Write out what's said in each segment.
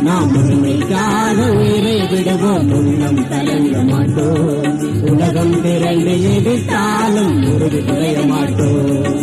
நாம் உண்மைக்காக உயிரை விடுவோம் உள்ளம் கலங்க மாட்டோம் உலகம் திரண்டு எதிர்த்தாலும் உறுதி குறைய மாட்டோம்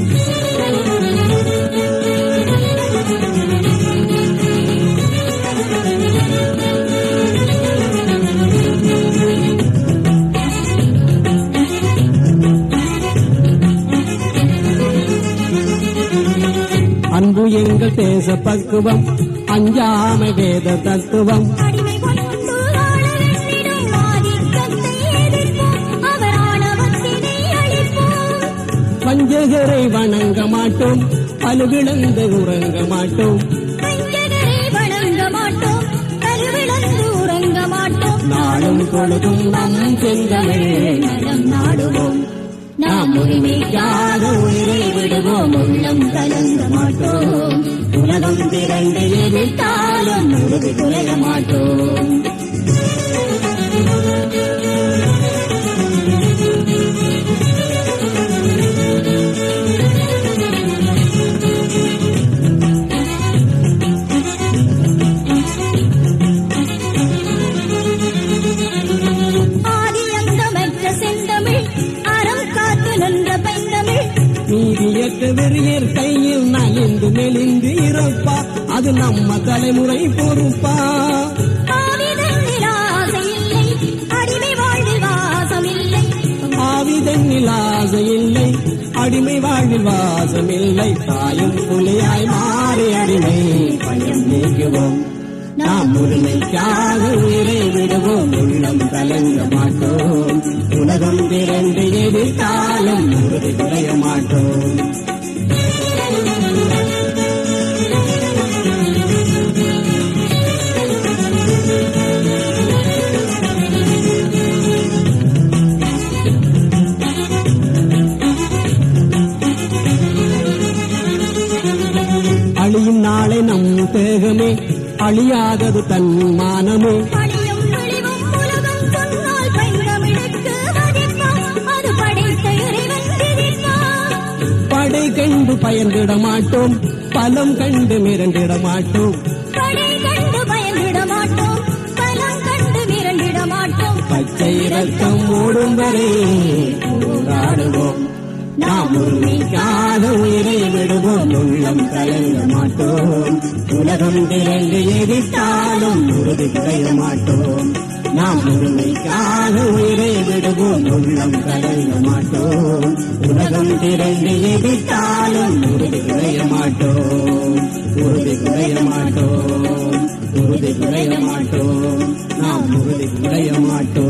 அன்பு எங்கள் தேச பக்குவம் அஞ்சாமை வேத தத்துவம் அடிமை கொண்டு வாழ வேண்டிடும் ஆதிக்கத்தை எதிர்ப்போம் அவர் ஆணவத்தினை அழிப்போம் பஞ்சகரை வணங்க மாட்டோம் பலுவிழந்து உறங்க மாட்டோம் பஞ்சகரை வணங்க மாட்டோம் கருவிழந்து உறங்க மாட்டோம் நாளும் பொழுதும் நம் செந்தமிழ் நலம் நாடுவோம் நாம் உரிமைக்காக உயிரை விடுவோம் உள்ளம் கலங்க மாட்டோம் உலகம் திரண்டு எதிர்த்தாலும் உறுதி குறைய மாட்டோம் ஆதி அந்தமற்ற செந்தமிழ் அறம் காத்து நின்ற பைந்தமிழ் நீதியற்ற வெறியர் கையில் நலிந்து மெலிந்து இருப்பா அது நம்ம தலைமுறை பொறுப்பா ஆவிதனில் ஆசை இல்லை அடிமை வாழ்வில் வாசமில்லை ஆவிதன்னில் ஆசை இல்லை அடிமை வாழ்வில் வாசமில்லை தாயும் புலியாய் மாறி அடிமை பயம் நீக்குவோம் நாம் உரிமைக்காக உயிரை விடுவோம் உள்ளம் கலங்க மாட்டோம் உலகம் திரண்டு எதிர்த்தாலும் உறுதி குறைய மாட்டோம் அழியும் நாளை நம் தேகமே அழியாதது தன் மானமே பழியும் நொழிவும் உலகம் சொன்னால் பைந்தமிழுக்கு மதிப்பான் அது படைத்த இறைவன் விதிப்பான் படை கண்டு பயந்திட மாட்டோம் பலம் கண்டு மிரண்டிட மாட்டோம் படை கண்டு பயந்திட மாட்டோம் பலம் கண்டு மிரண்டிட மாட்டோம் பச்சை ரத்தம் ஓடும் வரை போராடுவோம் நாம் உரிமைக்காக உயிரை விடுவோம் உள்ளம் கலங்க மாட்டோம் உலகம் திரண்டு எதிர்த்தாலும் உறுதி குறைய மாட்டோம் நாம் உரிமைக்காக உயிரை விடுவோம் உள்ளம் கலங்க மாட்டோம் உலகம் திரண்டு எதிர்த்தாலும் உறுதி குறைய மாட்டோம் உறுதி குறைய மாட்டோம் உறுதி குறைய மாட்டோம் நாம் உறுதி குறைய மாட்டோம்